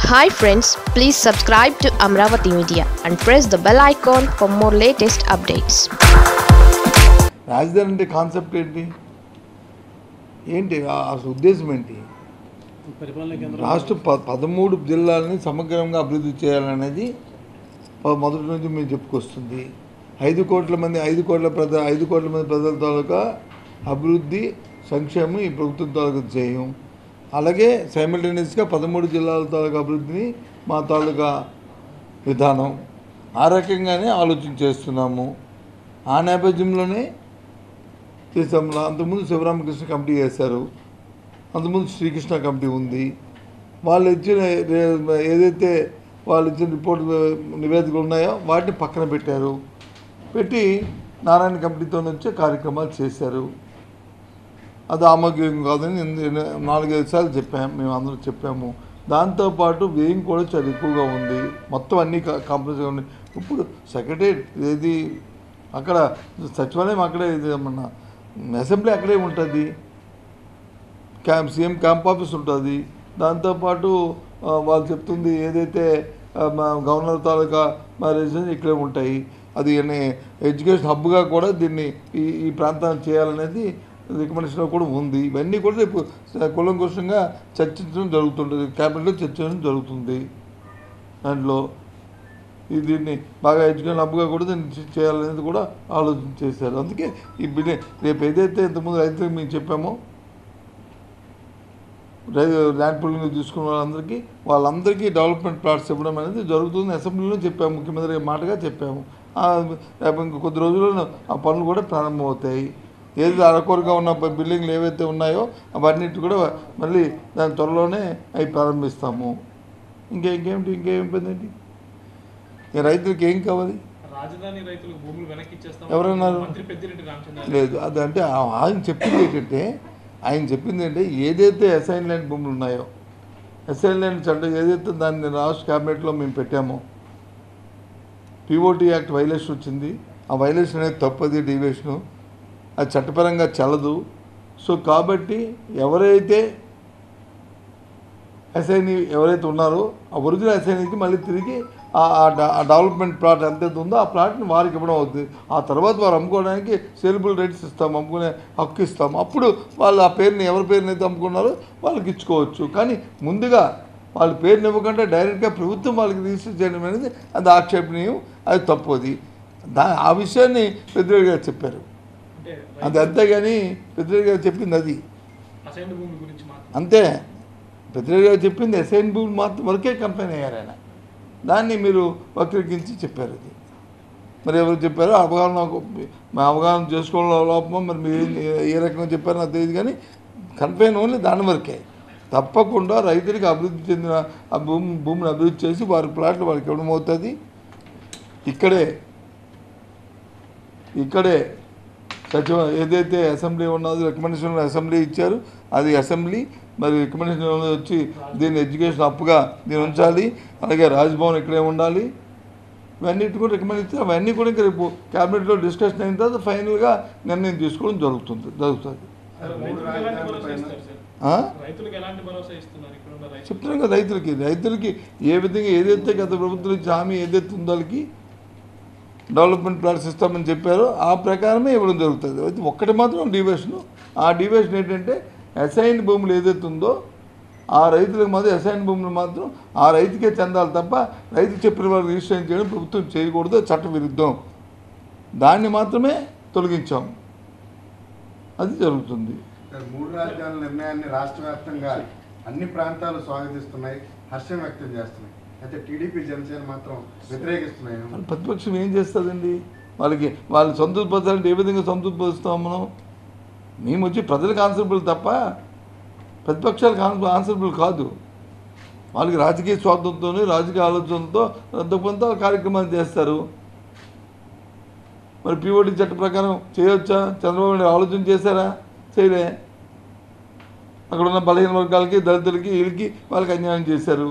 Hi friends please subscribe to Amaravati media and press the bell icon for more latest updates రాజధాని అంటే concept ఏంటి ఏంటి ఆ- అసలు ఉద్దేశం ఏంటి పరిపాలన కేంద్రం రాష్ట్ర ప పదమూడు జిల్లాలని సమగ్రంగా అభివృద్ధి చేయాలనేది ప- మొదటి నుంచి మేము చెప్పుకొస్తుంది ఐదు కోట్ల మంది ఐదు కోట్ల ప్రజ ఐదు కోట్ల మంది ప్రజల తాలూకా అభివృద్ధి సంక్షేమం ఈ ప్రభుత్వం తాలూకా చేయం అలాగే సైమిల్టేనియస్గా పదమూడు జిల్లాల తాలూకా అభివృద్ధిని మా తాలూకా విధానం ఆ రకంగానే ఆలోచన చేస్తున్నాము ఆ నేపథ్యంలోనే చేసాము అంతకుముందు శివరామకృష్ణ కమిటీ చేశారు అంతకుముందు శ్రీకృష్ణ కమిటీ ఉంది వాళ్ళు ఇచ్చిన రే- ఏదైతే వాళ్ళు ఇచ్చిన రిపోర్ట్ నివేదికలు ఉన్నాయో వాటిని పక్కన పెట్టారు పెట్టి నారాయణ కమిటీతో వచ్చే కార్యక్రమాలు చేశారు అది ఆమోగ్యం కాదని ఎందు- నాలుగైదు సార్లు చెప్పాము మేము అందరూ చెప్పాము దాంతోపాటు వ్యయం కూడా చాలా ఎక్కువగా ఉంది మొత్తం అన్ని కాంప్రమైజ్గా ఉన్నాయి ఇప్పుడు సెక్రటరీ ఏది అక్కడ సచివాలయం అక్కడే ఇది మన అసెంబ్లీ అక్కడే ఉంటుంది క్యాంప్ సీఎం క్యాంప్ ఆఫీస్ ఉంటుంది దాంతోపాటు ఆ, వాళ్ళు చెప్తుంది ఏదైతే ఆ, మా గవర్నర్ తాలూకా మా రెసిడెన్స్ ఇక్కడే ఉంటాయి అది అనే ఎడ్యుకేషన్ హబ్గా కూడా దీన్ని ఈ ఈ ప్రాంతాన్ని చేయాలనేది రికమెండేషన్లో కూడా ఉంది ఇవన్నీ కూడా రేపు కులంకుశంగా చర్చించడం జరుగుతుంటుంది క్యాబినెట్లో చర్చించడం జరుగుతుంది దాంట్లో ఈ దీన్ని బాగా ఎడ్యుకేషన్ హబ్గా కూడా దీన్ని చే- చేయాలనేది కూడా ఆలోచన చేశారు అందుకే ఈ బిల్ రేపు ఏదైతే ఇంతకుముందు రైతులకు మేము చెప్పామో రైతు ల్యాండ్ పూలింగ్ తీసుకున్న వాళ్ళందరికీ వాళ్ళందరికీ డెవలప్మెంట్ ప్లాట్స్ ఇవ్వడం అనేది జరుగుతుంది అసెంబ్లీలో చెప్పాము ముఖ్యమంత్రి గారి మాటగా చెప్పాము ఆ, రేపు ఇంక కొద్ది రోజుల్లో ఆ పనులు కూడా ప్రారంభమవుతాయి ఏది అరకొరగా ఉన్న బ- బిల్డింగ్లు ఏవైతే ఉన్నాయో అవన్నిటి కూడా మళ్ళీ దాని త్వరలోనే అవి ప్రారంభిస్తాము ఇంకా ఇంకేమిటి ఇంకేం ఇబ్బంది ఏంటి ఇక రైతులకి ఏం కావాలి రాజధాని రైతులకు భూములు వెనక్కి ఇచ్చేస్తాం ఎవరన్నారు? మంత్రి పెద్దిరెడ్డి రామచంద్ర లేదు అది అంటే ఆ- ఆయన చెప్పింది ఏంటంటే ఆయన చెప్పింది ఏంటంటే ఏదైతే అసైన్ ల్యాండ్ భూములు ఉన్నాయో అసైన్ ల్యాండ్ చట్టం ఏదైతే దాన్ని రాష్ట్ర క్యాబినెట్లో మేము పెట్టామో పిఓటీ యాక్ట్ వైలేషన్ వచ్చింది ఆ వైలేషన్ అనేది తప్పది డీవియేషను అది చట్టపరంగా చెల్లదు సో కాబట్టి ఎవరైతే అసైన్ ఎవరైతే ఉన్నారో ఆ ఒరిజినల్ అసైన్కి మళ్ళీ తిరిగి ఆ ఆ డ- ఆ డెవలప్మెంట్ ప్లాట్ ఎంతైతే ఉందో ఆ ప్లాట్ని వారికి ఇవ్వడం అవుతుంది ఆ తర్వాత వారు అమ్ముకోవడానికి సేలబుల్ రైట్స్ ఇస్తాం అమ్ముకునే హక్కు ఇస్తాం అప్పుడు వాళ్ళు ఆ పేరుని ఎవరి పేరుని అయితే అమ్ముకున్నారో వాళ్ళకి ఇచ్చుకోవచ్చు కానీ ముందుగా వాళ్ళ పేరుని ఇవ్వకుండా డైరెక్ట్గా ప్రభుత్వం వాళ్ళకి రిజిస్టర్ చేయడం అనేది అది ఆక్షేపణీయం అది తప్పు అది దా ఆ విషయాన్ని పెద్దరెడ్డి గారు చెప్పారు అంటే అది అంతేగాని పెద్దరెడ్డి గారు చెప్పింది అది అసైన్ భూముల గురించి మాత్రం అంతే పెద్దరెడ్డి గారు చెప్పింది ఎస్ఐన్ భూములు మాత్రం వరకే కంపెనీ అయ్యారు ఆయన దాన్ని మీరు వక్రీకరించి చెప్పారు అది మరి ఎవరు చెప్పారో అవగాహన మా అవగాహన చేసుకోవడంలో లోపమో మరి మీరు ఏ- ఏ రకంగా చెప్పారో నాకు తెలియదు కానీ కన్ఫైన్ ఓన్లీ దాని వరకే తప్పకుండా రైతులకు అభివృద్ధి చెందిన ఆ భూమి భూమిని అభివృద్ధి చేసి వారి ప్లాట్లు వారికి ఇవ్వడం అవుతుంది ఇక్కడే ఇక్కడే సచివ ఏదైతే అసెంబ్లీ ఉన్నదో రికమెండేషన్ అసెంబ్లీ ఇచ్చారు అది అసెంబ్లీ మరి రికమెండేషన్ వచ్చి దీన్ని ఎడ్యుకేషన్ అప్పుగా దీన్ని ఉంచాలి అలాగే రాజ్భవన్ ఇక్కడే ఉండాలి ఇవన్నిటి కూడా రికమెండ్ ఇచ్చారు అవన్నీ కూడా ఇంకా రేపు క్యాబినెట్లో డిస్కషన్ అయిన తర్వాత ఫైనల్గా నిర్ణయం తీసుకోవడం జరుగుతుంది జరుగుతుంది రైతులకు ఎలాంటి భరోసా ఇస్తారు సార్ ఆ? రైతులకు ఎలాంటి భరోసా ఇస్తున్నారు ఇక్కడ ఉన్న రైతులు చెప్తున్నాం కదా రైతులకి రైతులకి ఏ విధంగా ఏదైతే గత ప్రభుత్వం ఇచ్చే హామీ ఏదైతే ఉందో వాళ్ళకి డెవలప్మెంట్ ప్లాన్స్ ఇస్తామని చెప్పారో ఆ ప్రకారమే ఇవ్వడం జరుగుతుంది అయితే ఒక్కటి మాత్రం డివేషన్ ఆ డివేషన్ ఏంటంటే అసైన్ భూములు ఏదైతే ఉందో ఆ రైతులకు మాత్రం అసైన్ భూములు మాత్రం ఆ రైతుకే చెందాలి తప్ప రైతు చెప్పిన వాళ్ళు రిజిస్ట్రేషన్ చేయడం ప్రభుత్వం చేయకూడదు అది చట్ట విరుద్ధం దాన్ని మాత్రమే తొలగించాం అది జరుగుతుంది సార్, మూడు రాజధానుల నిర్ణయాన్ని రాష్ట్ర వ్యాప్తంగా అన్ని ప్రాంతాలు స్వాగతిస్తున్నాయి హర్షం వ్యక్తం చేస్తున్నాయి అయితే టీడీపీ జనసేన మాత్రం వ్యతిరేకిస్తున్నాయి వాళ్ళ ప్రతిపక్షం ఏం చేస్తుందండి వాళ్ళకి వాళ్ళు సంతృప్తిపరచాలంటే ఏ విధంగా సంతృప్తిపరుస్తాం మనం మేము వచ్చి ప్రజలకు ఆన్సరబుల్ తప్ప ప్రతిపక్షాలకు ఆన్- ఆన్సరబుల్ కాదు వాళ్ళకి రాజకీయ స్వార్థంతో రాజకీయ ఆలోచనతో కొంత కార్యక్రమాలు చేస్తారు మరి పీఓడి చట్ట ప్రకారం చేయొచ్చా చంద్రబాబు నాయుడు ఆలోచన చేశారా చేయలే అక్కడ ఉన్న బలహీన వర్గాలకి దళితులకి వీళ్ళకి వాళ్ళకి అన్యాయం చేశారు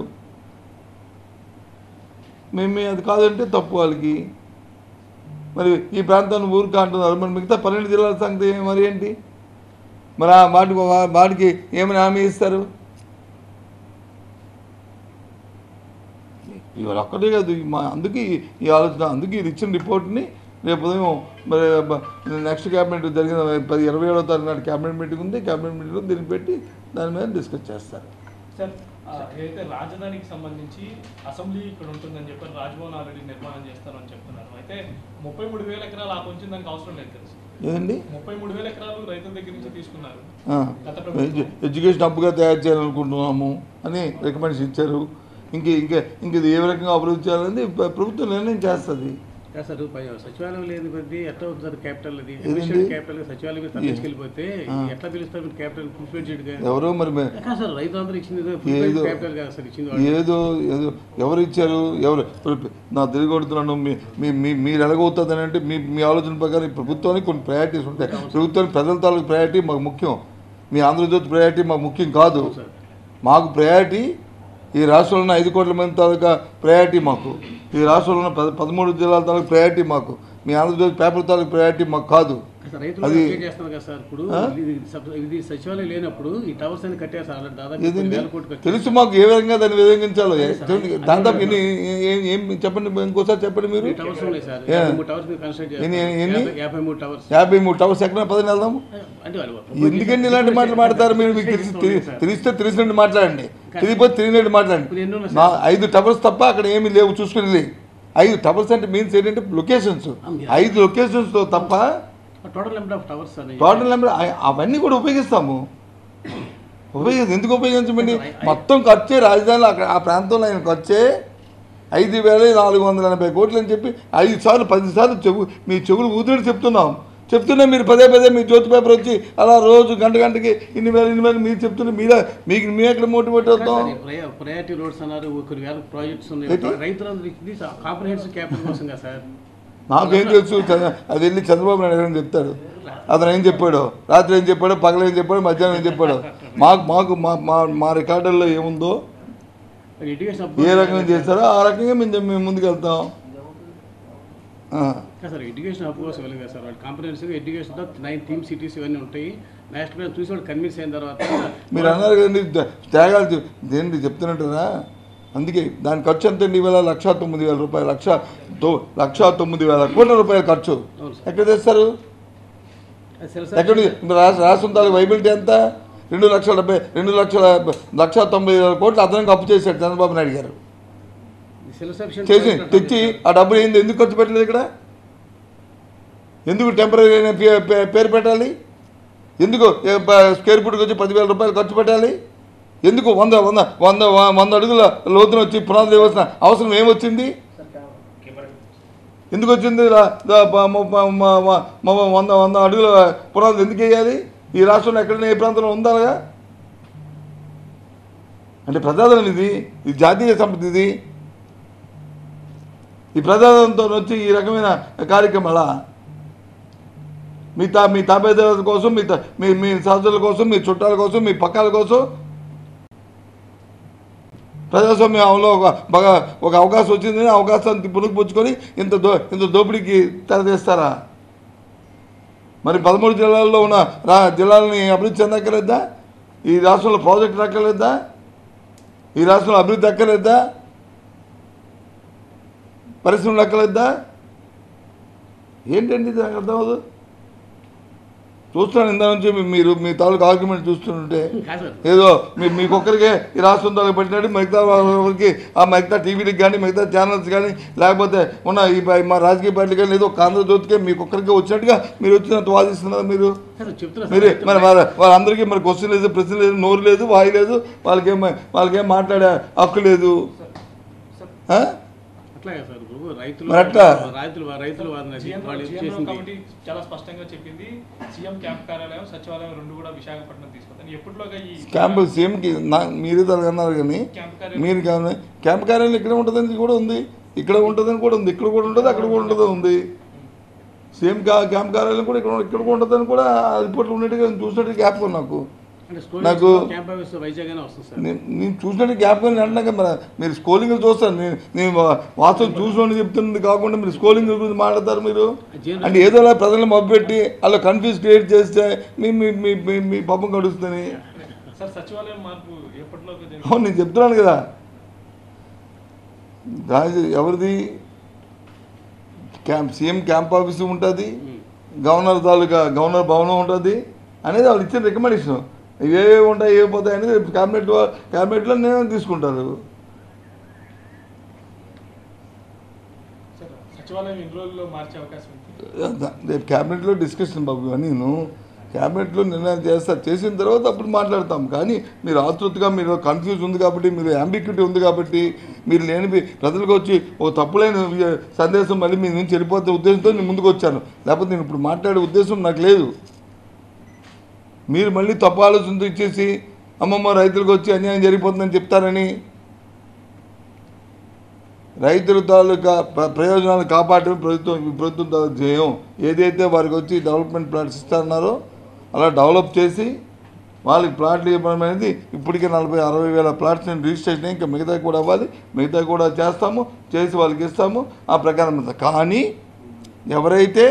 మేము అది కాదంటే తప్పు వాళ్ళకి మరి ఈ ప్రాంతాన్ని ఊరుకా అంటున్నారు మరి మిగతా పన్నెండు జిల్లాల సంగతి మరి ఏంటి మరి ఆ వాటికి వాటికి ఏమైనా హామీ ఇస్తారు ఇవాళ ఒక్కటే కాదు ఈ మా అందుకే ఈ- ఈ ఆలోచన అందుకే ఇది ఇచ్చిన రిపోర్ట్ని రేపు ఉదయం మరి బ- నెక్స్ట్ క్యాబినెట్ జరిగిన పది ఇరవై ఏడవ తారీఖు నాడు క్యాబినెట్ మీటింగ్ ఉంది క్యాబినెట్ మీటింగ్లో దీన్ని పెట్టి దాని మీద డిస్కస్ చేస్తారు సార్ ఆ, ఏదైతే రాజధానికి సంబంధించి అసెంబ్లీ ఇక్కడ ఉంటుందని చెప్పి రాజ్భవన్ ఆల్రెడీ నిర్మాణం చేస్తారని చెప్తున్నారు అయితే ముప్పై మూడు వేల ఎకరాలు ఆ కొంచెం దానికి అవసరం లేదు తెలుసు ఏదండి ముప్పై మూడు వేల ఎకరాలు రైతుల దగ్గర నుంచి తీసుకున్నారు ఆ, గత ప్రభుత్వం. ఎడ్యు- ఎడ్యుకేషన్ హబ్గా తయారు చేయాలనుకుంటున్నాము అని రికమెండేషన్ ఇచ్చారు ఇంక ఇంకా ఇంక ఇది ఏ రకంగా అభివృద్ధి చేయాలనేది ప్ర- ప్రభుత్వం నిర్ణయం చేస్తుంది కాదు సార్ పై- సచివాలయం లేని కొద్ది ఎట్లా అవుతుంది సార్ క్యాపిటల్ అది ఏదండి? అడ్మినిస్ట్రేటివ్ క్యాపిటల్ సచివాలయం మీద ఏ- తీసుకెళ్ళిపోతే ఆ. ఎట్లా పిలుస్తారు మీరు క్యాపిటల్ ఫుల్ఫిల్ గా ఎవరో మరి మే- కాదు సార్ రైతులందరూ ఇచ్చింది ఏదో క్యాపిటల్ కాదు సార్ ఇచ్చింది వాళ్ళు. ఏదో ఏదో ఎవరు ఇచ్చారు ఎవరు ఇప్పుడు నా తిరిగి కొడుతున్నాను మీ మీ మీ- మీరు ఎలాగవుతుంది అంటే మీ మీ ఆలోచన ప్రకారం ఈ ప్రభుత్వానికి కొన్ని ప్రయారిటీస్ ఉంటాయి ప్రభుత్వానికి ప్రజల తాలూకు ప్రయారిటీ మాకు ముఖ్యం మీ ఆంధ్రజ్యోతి ప్రయారిటీ మాకు ముఖ్యం కాదు సార్ మాకు ప్రయారిటీ ఈ రాష్ట్రంలో ఉన్న ఐదు కోట్ల మంది తాలూకా ప్రయారిటీ మాకు ఈ రాష్ట్రంలో ఉన్న పద పదమూడు జిల్లాల తాలూకు ప్రయారిటీ మాకు మీ ఆంధ్రజ్యోతి పేపర్ తాలూకు ప్రయారిటీ మాకు కాదు సార్ రైతులు అది- అప్డేట్ చేస్తున్నారు కదా సార్ ఇప్పుడు ఆ? ఇది సబ్- ఇది సచివాలయం లేనప్పుడు ఈ టవర్స్ అని కట్టారు సార్ దాదాపు కొన్ని ఏదండి వేల కోట్లు కట్టారు. తెలుసు మాకు ఏ విధంగా దాన్ని వినియోగించాలో చూడండి, దాదాపు ఎన్ని ఏ- ఏ- ఏం చెప్పండి ఇంకోసారి చెప్పండి మీరు ఈ టవర్స్ ఉన్నాయి సార్ ఏ? యాభై మూడు టవర్స్ మీరు కన్స్ట్రక్ట్ ఎన్ని- చేస్తారు ఎన్ని? యాభై- యాభై మూడు టవర్స్ యాభై మూడు టవర్స్ ఎక్కడ పదని వెళ్దాం అంటే వాళ్ళు ఎందుకండి ఇలాంటి మాటలు మాట్లాడతారు మీరు మీకు తెలిసి తెలి- తెలిస్తే తెలిసినట్టు మాట్లాడండి తెలియకపోతే తెలియనట్టు మాట్లాడండి ఇప్పుడు ఎన్ని ఉన్నాయి నా ఐదు టవర్స్ తప్ప అక్కడ ఏమీ లేవు చూసుకుని ఐదు టవర్స్ అంటే మీన్స్ ఏంటంటే లొకేషన్స్ ఐదు లొకేషన్స్తో తప్ప total number of towers sir total number అ- అవన్నీ కూడా ఉపయోగిస్తాము ఉపయోగి ఎందుకు ఉపయోగించమండి మొత్తం ఖర్చే రాజధానిలో అక్కడ ఆ ప్రాంతంలో ఆయన ఖర్చే ఐదు వేల నాలుగు వందల ఎనభై కోట్లు అని చెప్పి ఐదు సార్లు పది సార్లు చెవు మీ చెవులు ఊదినట్టు చెప్తున్నాం చెప్తున్నా మీరు పదే పదే మీ జ్యోతి పేపర్ వచ్చి అలా రోజు గంట గంటకి ఇన్ని వేలు ఇన్ని వేలు మీరు చెప్తున్నా మీరే మీకు మీ ఎక్కడ మోటివేట్ అవుతాం ప్రయారిటీ రోడ్స్ అన్నారు కొన్ని వేల ప్రాజెక్ట్స్ ఏంటి? ఉన్నాయి రైతులందరూ ఇది కాంప్రహెన్సివ్ క్యాపిటల్ కోసం కదా సార్ నాకేం తెలుసు చంద్ర- అది వెళ్ళి చంద్రబాబు నాయుడు గారు చెప్తాడు అతను ఏం చెప్పాడు రాత్రి ఏం చెప్పాడు పగలు ఏం చెప్పాడు మధ్యాహ్నం ఏం చెప్పాడు మాకు మాకు మా మా మా రికార్డుల్లో ఏముందో ఎడ్యుకేషన్ ఏ రకంగా చేస్తారో ఆ రకంగా మేము మేము ముందుకు వెళ్తాం ఆ. సార్ ఎడ్యుకేషన్ హబ్ కోసం వెళ్ళదు కదా సార్ వాళ్ళు comprehensive education nine theme cities ఇవన్నీ ఉంటాయి నెక్స్ట్ మీద చూసి వాళ్ళు కన్విన్స్ అయిన తర్వాత మీరు అన్నారు కదండి త్యా- త్యాగాలు చే- దేంటి చెప్తున్నట్టురా అందుకే దాని ఖర్చు ఎంత అండి ఇవాళ లక్ష తొమ్మిది వేల రూపాయలు లక్ష తో- లక్ష తొమ్మిది వేల కోట్ల రూపాయల ఖర్చు అవును సార్. ఎక్కడ తెస్తారు అది సెల్ఫ్ ఎక్కడ ఇప్పుడు రాష్ట్ర రాష్ట్రం తాలూకు వైబిలిటీ ఎంత రెండు లక్షల డెబ్బై రెండు లక్షల లక్ష తొంభై వేల కోట్లు అదనంగా అప్పు చేశాడు చంద్రబాబు నాయుడు గారు సెల్ఫ్ సఫిషియెంట్ చేసి తెచ్చి ఆ డబ్బులు ఏంది ఎందుకు ఖర్చు పెట్టలేదు ఇక్కడ ఎందుకు టెంపరీ అయిన పే- పే- పేరు పెట్టాలి ఎందుకు ఏ ప- స్క్వేర్ ఫుట్కి వచ్చి పదివేల రూపాయలు ఖర్చు పెట్టాలి ఎందుకు వంద వంద వంద వ- వంద అడుగుల లోతున వచ్చి పునాది వేయాల్సిన అవసరం ఏమొచ్చింది ఎందుకు వచ్చింది రా- దా- ప- మ- ప- మ- మ- మ- వంద వంద అడుగుల పునాదులు ఎందుకు వేయాలి ఈ రాష్ట్రంలో ఎక్కడైనా ఏ ప్రాంతంలో ఉందాగా అంటే ప్రజాదరణ ఇది ఇది జాతీయ సంపద ఇది ఈ ప్రజాదంతో వచ్చి ఈ రకమైన కార్యక్రమాలా మీ తా మీ తాపేదారుల కోసం మీ తా- మీ మీ సహచరుల కోసం మీ చుట్టాల కోసం మీ పక్కాల కోసం ప్రజాస్వామ్యంలో ఒక బాగా ఒక అవకాశం వచ్చిందని ఆ అవకాశాన్ని పుణుకుపుచ్చుకొని ఇంత దో ఇంత దోపిడీకి తెరదీస్తారా మరి పదమూడు జిల్లాల్లో ఉన్న రా జిల్లాలని అభివృద్ధి చెందక్కర్లేదా ఈ రాష్ట్రంలో ప్రాజెక్టులు అక్కర్లేదా ఈ రాష్ట్రంలో అభివృద్ధి అక్కర్లేదా పరిశ్రమలు అక్కర్లేదా ఏంటండి ఇది నాకు అర్థం అవ్వదు చూస్తున్నాను ఇందా నుంచి మీ- మీరు మీ తాలూకు ఆర్గ్యుమెంట్ చూస్తుంటే కాదు సార్ ఏదో మీ మీకొక్కరికే ఈ రాష్ట్రం తాలూకు పెట్టినట్టు మిగతా వాళ్ళకి ఆ మిగతా టీవీలకు కానీ మిగతా ఛానల్స్ కానీ లేకపోతే ఉన్న ఈ ప- మా రాజకీయ పార్టీలు కానీ ఏదో ఆంధ్రజ్యోతికే మీకొక్కరికే వచ్చినట్టుగా మీరు వచ్చినట్టు వాదిస్తున్నారు మీరు సార్ చెప్తున్నా మీరే సార్ మరి వాళ్ళ వాళ్ళందరికీ మరి క్వశ్చన్ లేదు ప్రశ్న లేదు నోరు లేదు వాయి లేదు వాళ్ళకేం వాళ్ళకేం మాట్లాడే హక్కు లేదు ఆ? అట్లాగే సార్ ఇప్పుడు రైతులు మరి అట్లా? రైతులు రైతులు వారిని జిఎం వాళ్ళు జిఎంలో చేసింది కమిటీ చాలా స్పష్టంగా చెప్పింది సీఎం క్యాంప్ కార్యాలయం సచివాలయం రెండు కూడా విశాఖపట్నం తీసుకొస్తాను ఎప్పటిలోగా ఈ క్యాంపు సీఎంకి నా మీరే తనకు అన్నారు కానీ క్యాంప్ కార్యాలయం మీరు కానీ క్యాంప్ కార్యాలయం ఇక్కడ ఉంటుందని కూడా ఉంది ఇక్కడ ఉంటుందని కూడా ఉంది ఇక్కడ కూడా ఉంటుంది అక్కడ కూడా ఉంటుందని ఉంది సేమ్ కా క్యాంప్ కార్యాలయం కూడా ఇక్కడ ఇక్కడ కూడా ఉంటుందని కూడా ఆ రిపోర్ట్లు ఉన్నట్టుగా నేను చూసినట్టు జ్ఞాపకం నాకు అంటే నాకు- స్టోరీ క్యాంప్ ఆఫీస్ వైజాగ్ అనే వస్తుంది సార్ నేను నేను చూసినట్టు జ్ఞాపకం అంటున్నాక మరి మీరు స్కోలింగ్ చూస్తాను నేను నేను వాస్తవం చూసుకోండి చెప్తున్నది కాకుండా మీరు స్కోలింగ్ గురించి మాట్లాడతారు మీరు అంటే ఏదో అలా ప్రజలను మొబ్బెట్టి అలా కన్ఫ్యూజ్ క్రియేట్ చేస్తే మీ మీ మీ మీ మీ పాపం గడుస్తుంది సార్ సచివాలయం మార్పు ఎప్పటిలోగా జరిగింది? అవును నేను చెప్తున్నాను కదా రాజు ఎవరిది క్యాంప్ సీఎం క్యాంప్ ఆఫీస్ ఉంటుంది ఉమ్. గవర్నర్ తాలూకా గవర్నర్ భవనం ఉంటుంది అనేది వాళ్ళు ఇచ్చిన రికమెండేషన్ ఇవేవి ఉంటాయి ఏ పోతాయి అనేది క్యాబినెట్ క్యాబినెట్లో నిర్ణయం తీసుకుంటారు సార్ సచివాలయం ఎన్ని రోజుల్లో మార్చే అవకాశం ఉంది రేపు క్యాబినెట్లో డిస్కషన్ బాబు ఇవన్నీ నేను క్యాబినెట్లో నిర్ణయం చేస్తారు చేసిన తర్వాత అప్పుడు మాట్లాడతాం కానీ మీరు ఆతృతగా మీరు కన్ఫ్యూజ్ ఉంది కాబట్టి మీరు అంబిక్యూటీ ఉంది కాబట్టి మీరు లేని ప్రజలకు వచ్చి ఓ తప్పులేని వి- సందేశం మళ్ళీ మీ నుంచి వెళ్ళిపోతే ఉద్దేశంతో నేను ముందుకు వచ్చాను లేకపోతే నేను ఇప్పుడు మాట్లాడే ఉద్దేశం నాకు లేదు మీరు మళ్ళీ తప్పు ఆలోచనతో ఇచ్చేసి అమ్మమ్మ రైతులకు వచ్చి అన్యాయం జరిగిపోతుందని చెప్తారని రైతుల తాలూకా ప్ర- ప్రయోజనాలు కాపాడటం ప్రభుత్వం ఈ ప్రభుత్వం తాలూకా ధ్యేయం ఏదైతే వారికి వచ్చి డెవలప్మెంట్ ప్లాట్స్ ఇస్తారన్నారో అలా డెవలప్ చేసి వాళ్ళకి ప్లాట్లు ఇవ్వడం అనేది ఇప్పటికే నలభై అరవై వేల ప్లాట్స్ నేను రిజిస్ట్రేషన్ ఇంకా మిగతా కూడా అవ్వాలి మిగతా కూడా చేస్తాము చేసి వాళ్ళకి ఇస్తాము ఆ ప్రకారం ఇస్తాం. కానీ ఎవరైతే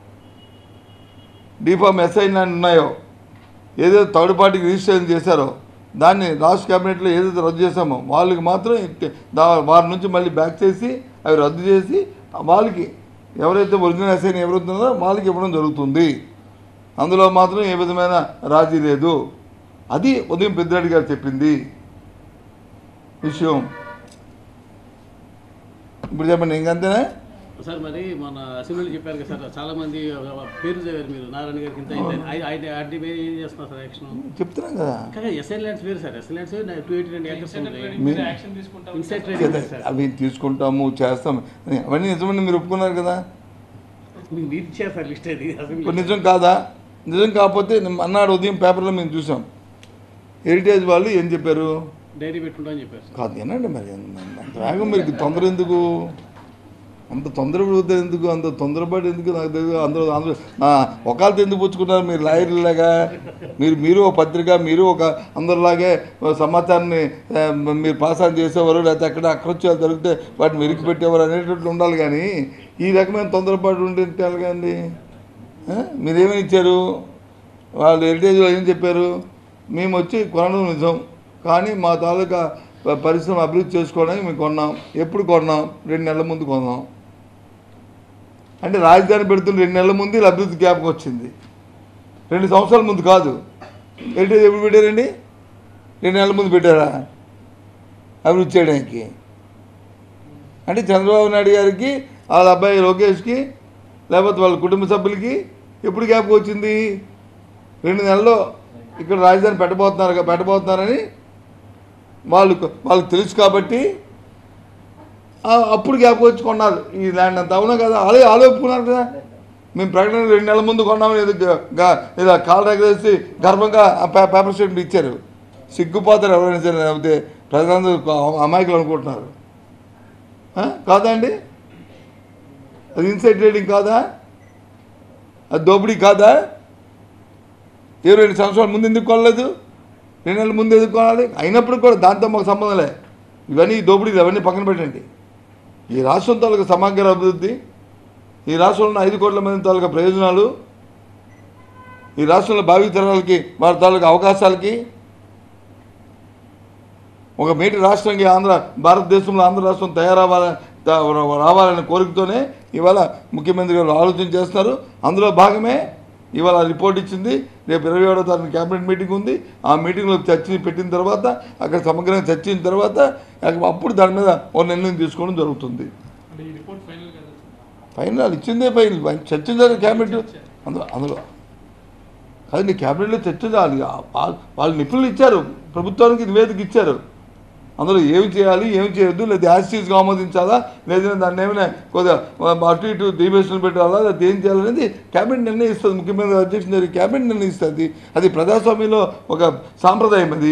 డిఫామ్ ఎస్ఐన్ ఉన్నాయో ఏదైతే థర్డ్ పార్టీకి రిజిస్ట్రేషన్ చేశారో దాన్ని రాష్ట్ర క్యాబినెట్లో ఏదైతే రద్దు చేశామో వాళ్ళకి మాత్రం ఇట్- దా వారి నుంచి మళ్ళీ బ్యాక్ చేసి అవి రద్దు చేసి వాళ్ళకి ఎవరైతే ఒరిజినల్ ఎస్ఐని ఎవరైతే ఉన్నారో వాళ్ళకి ఇవ్వడం జరుగుతుంది అందులో మాత్రం ఏ విధమైన రాజీ లేదు అది ఉదయం పెద్దిరెడ్డి గారు చెప్పింది విషయం ఇప్పుడు చెప్పండి ఇంకంతేనా సార్ మరి మన అసెంబ్లీలో చెప్పారు కదా సార్ చాలా మంది పేరు చదివారు మీరు నారాయణ గారికి ఇంత ఇంత- ఆయన- ఆయన ఆర్డీ మీద ఏం చేస్తున్నారు సార్ యాక్షన్ చెప్తున్నాం కదా కానీ ఎస్ఐ ల్యాండ్స్ వేరు sir SI lands two eighty రెండు ఏకర్స్ ఇన్సైడర్ ఉంటాయి ట్రేడింగ్ మీద యాక్షన్ తీసుకుంటాం ఇన్సైడ్ కదా, ట్రేడింగ్ సార్ అవి తీసుకుంటాము చేస్తాము అని అవన్నీ నిజమని మీరు ఒప్పుకున్నారు కదా మీకు మీరు ఇచ్చారు సార్ లిస్ట్ అది ఇప్పుడు అసెంబ్లీ నిజం కాదా నిజం కాకపోతే నిన్న అన్నాడు ఉదయం పేపర్లో మేము చూసాం హెరిటేజ్ వాళ్ళు ఏం చెప్పారు డైరీ పెట్టుకుంటామని చెప్పారు సార్ కాదు ఏనండి మరి అంత వేగం మీరు తొందర ఎందుకు అంత తొందరపడి ఎందుకు అంత తొందరపడి ఎందుకు నాకు తెలియదు అందరూ అందరూ ఒకళ్ళతో ఎందుకు పుచ్చుకున్నారు మీరు లాయర్లాగా మీరు మీరు ఒక పత్రిక మీరు ఒక అందరిలాగే ఓ సమాచారాన్ని ఆ, మీరు పాస్ ఆన్ చేసేవారు లేకపోతే అక్కడ అక్రత్యాలు జరిగితే వాటిని వెలికి పెట్టేవారు అనేటట్లు ఉండాలి కానీ ఈ రకమైన తొందరపాటు ఉంటే ఎలాగండి ఆ? మీరేమని ఇచ్చారు వాళ్ళు హెరిటేజ్లో ఏం చెప్పారు మేము వచ్చి కొనడం నిజం కానీ మా తాలూకా ప- పరిశ్రమ అభివృద్ధి చేసుకోవడానికి మేము కొన్నాం ఎప్పుడు కొన్నాం రెండు నెలల ముందు కొన్నాం అంటే రాజధాని పెడుతున్న రెండు నెలల ముందు ఇలా అభివృద్ధి జ్ఞాపకం వచ్చింది రెండు సంవత్సరాల ముందు కాదు హెరిటేజ్ ఎప్పుడు పెట్టారండి రెండు నెలల ముందు పెట్టారా అభివృద్ధి చేయడానికి అంటే చంద్రబాబు నాయుడు గారికి వాళ్ళ అబ్బాయి లోకేష్కి లేకపోతే వాళ్ళ కుటుంబ సభ్యులకి ఎప్పుడు జ్ఞాపకం వచ్చింది రెండు నెలల్లో ఇక్కడ రాజధాని పెట్టబోతున్నారు పెట్టబోతున్నారని వాళ్ళు వాళ్ళకి తెలుసు కాబట్టి ఆ, అప్పుడు జ్ఞాపకం వచ్చి కొన్నారు ఈ ల్యాండ్ అంతా అవునా కదా వాళ్ళే వాళ్ళే ఒప్పుకున్నారు కదా మేము ప్రకటన రెండు నెలల ముందు కొన్నామని ఏదో గ- గ- ఏదో కాలు ఎగరేసి గర్వంగా ఆ పే- పేపర్ స్టేట్మెంట్ ఇచ్చారు సిగ్గుపోతారు ఎవరైనా సరే లేకపోతే ప్రజలందరూ అమాయకులు అనుకుంటున్నారు ఆ? కాదా అండి అది ఇన్సైడ్ ట్రేడింగ్ కాదా అది దోపిడీ కాదా ఏ రెండు సంవత్సరాల ముందు ఎందుకు కొనలేదు రెండు నెలల ముందు ఎందుకు కొనాలి అయినప్పుడు కూడా దాంతో మాకు సంబంధం లే ఇవన్నీ ఈ దోపిడీలు అవన్నీ పక్కన పెట్టండి ఈ రాష్ట్రం తాలూకా సమగ్ర అభివృద్ధి ఈ రాష్ట్రంలో ఉన్న ఐదు కోట్ల మంది తాలూకా ప్రయోజనాలు ఈ రాష్ట్రంలో భావి తరాలకి వారి తాలూకా అవకాశాలకి ఒక మేటి రాష్ట్రంగా ఆంధ్ర భారతదేశంలో ఆంధ్ర రాష్ట్రం తయారవ్వాలని తా- రావాలనే కోరికతోనే ఇవాళ ముఖ్యమంత్రి గారు ఆలోచన చేస్తున్నారు అందులో భాగమే ఇవాళ రిపోర్ట్ ఇచ్చింది రేపు ఇరవై ఏడో తారీఖు క్యాబినెట్ మీటింగ్ ఉంది ఆ మీటింగ్లో చర్చ పెట్టిన తర్వాత అక్కడ సమగ్రంగా చర్చించిన తర్వాత అప్పుడు దాని మీద ఒక నిర్ణయం తీసుకోవడం జరుగుతుంది అంటే ఈ రిపోర్ట్ ఫైనల్ కదా ఫైనల్ ఇచ్చిందే ఫైనల్ చర్చించాలి క్యాబినెట్ అందులో అందులో కాదండి క్యాబినెట్లో చర్చించాలి ఆ- వాళ్ళ- వాళ్ళు నిపుణులు ఇచ్చారు ప్రభుత్వానికి నివేదిక ఇచ్చారు అందులో ఏమి చేయాలి ఏమి చేయొద్దు లేదా యాసిటీస్గా ఆమోదించాలా లేదా దాన్ని ఏమైనా కొద్దిగా అటు ఇటు డివేషన్ పెట్టాలా లేదా ఏం చేయాలనేది క్యాబినెట్ నిర్ణయిస్తుంది ముఖ్యమంత్రి అధ్యక్షుడు గారి క్యాబినెట్ నిర్ణయిస్తుంది అది ప్రజాస్వామ్యంలో ఒక సాంప్రదాయం అది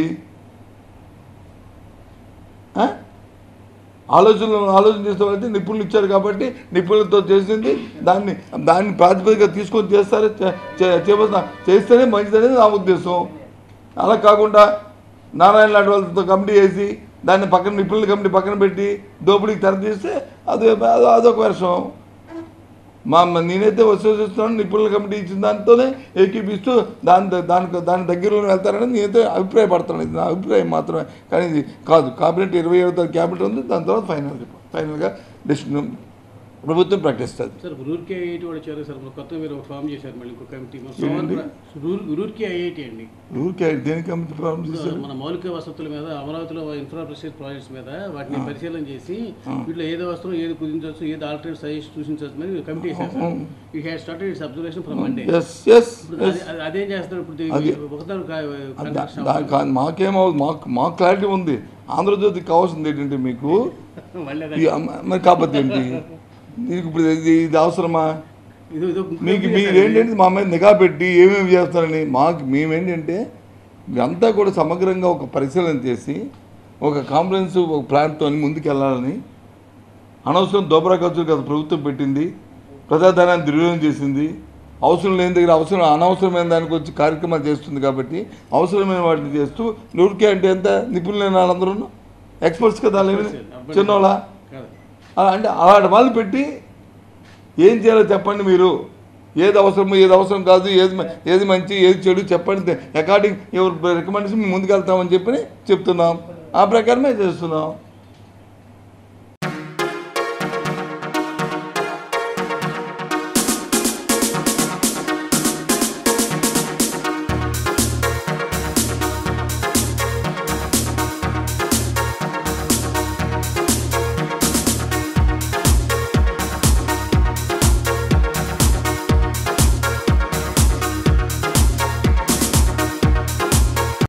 ఆ? ఆలోచనలు ఆలోచన చేసే వాళ్ళకి నిపుణులు ఇచ్చారు కాబట్టి నిపుణులతో చేసింది దాన్ని దాన్ని ప్రాతిపదికగా తీసుకొని చేస్తారు చే- చే- చేయవలసిన చేస్తేనే మంచిదనేది నా ఉద్దేశం అలా కాకుండా నారాయణ లాంటి వాళ్ళతో కమిటీ వేసి దాన్ని పక్కన నిపుణుల కమిటీ పక్కన పెట్టి దోపిడీకి తెరతీస్తే అది అది- అదొక వర్షం మా మా- నేనైతే విశ్వసిస్తున్నాను నిపుణుల కమిటీ ఇచ్చిన దాంతోనే ఏకీపిస్తూ దాని ద- దానికి దాని దగ్గరలో వెళ్తారని నేనైతే అభిప్రాయపడుతున్నాను ఇది నా అభిప్రాయం మాత్రమే కానీ ఇది కాదు క్యాబినెట్ ఇరవై ఏడో తారీఖు క్యాబినెట్ ఉంది దాని తర్వాత ఫైనల్ రిపోర్ట్ ఫైనల్గా డెసిషన్ ప్రభుత్వం ప్రకటిస్తుంది సార్ రూర్కే ఐఐటి వాళ్ళు వచ్చారు సార్ కొత్త మీరు ఫామ్ చేశారు మళ్ళీ ఇంకో కమిటీ మన సోమవారం కూడా రూర్ రూర్కే ఐఐటి అండి ఊరికే దేనికి కమిటీ ప్రారంభం చేశారు మన మౌలిక వసతుల మీద అమరావతిలో ఇన్ఫ్రాస్ట్రక్చర్ ప్రాజెక్ట్స్ మీద వాటిని పరిశీలన చేసి వీటిలో ఏది వస్తువు ఏది కుదించవచ్చు ఏది ఆల్టర్నేట్ సజెస్ట్ సూచించవచ్చు మరి కమిటీ వేశారు సార్ ఈ had started its observation from Monday yes yes ఇప్పుడు అది- అది- అదేం చేస్తారు ఇప్పుడు అది- ఒకసారి దాని కా- మాకేమో మాకు మాకు క్లారిటీ ఉంది ఆంధ్రజ్యోతికి కావాల్సింది ఏంటంటే మీకు మళ్ళీ ఈ అమ్మ- మరి కాకపోతే ఏంటి నీకు ఇప్పుడు ఇది ఇది అవసరమా ఇది ఇది మీకు మీరు ఏంటంటే మా మీద నిఘా పెట్టి ఏమేమి చేస్తారని మాకు మేమేంటంటే ఇదంతా కూడా సమగ్రంగా ఒక పరిశీలన చేసి ఒక కాంప్రహెన్స్ ఒక ప్లాన్తో ముందుకు వెళ్ళాలని అనవసరం దోబరా ఖర్చులు కదా ప్రభుత్వం పెట్టింది ప్రజాధనాన్ని దుర్వినియోగం చేసింది అవసరం లేని దగ్గర అవసరం అనవసరమైన దానికి వచ్చి కార్యక్రమాలు చేస్తుంది కాబట్టి అవసరమైన వాటిని చేస్తూ నూరికే అంటే ఎంత నిపుణులైన వాళ్ళందరూ ఎక్స్పర్ట్స్ కదా వాళ్ళు ఏమి చిన్నోళ్ళ కాదు అంటే అలాంటి వాళ్ళు పెట్టి ఏం చేయాలో చెప్పండి మీరు ఏది అవసరమో ఏది అవసరం కాదు ఏది మ- ఏది మంచి ఏది చెడు చెప్పండి అకార్డింగ్ ఎవరు రికమెండేషన్ మేము ముందుకు వెళ్తామని చెప్పి చెప్తున్నాం ఆ ప్రకారమే చేస్తున్నాం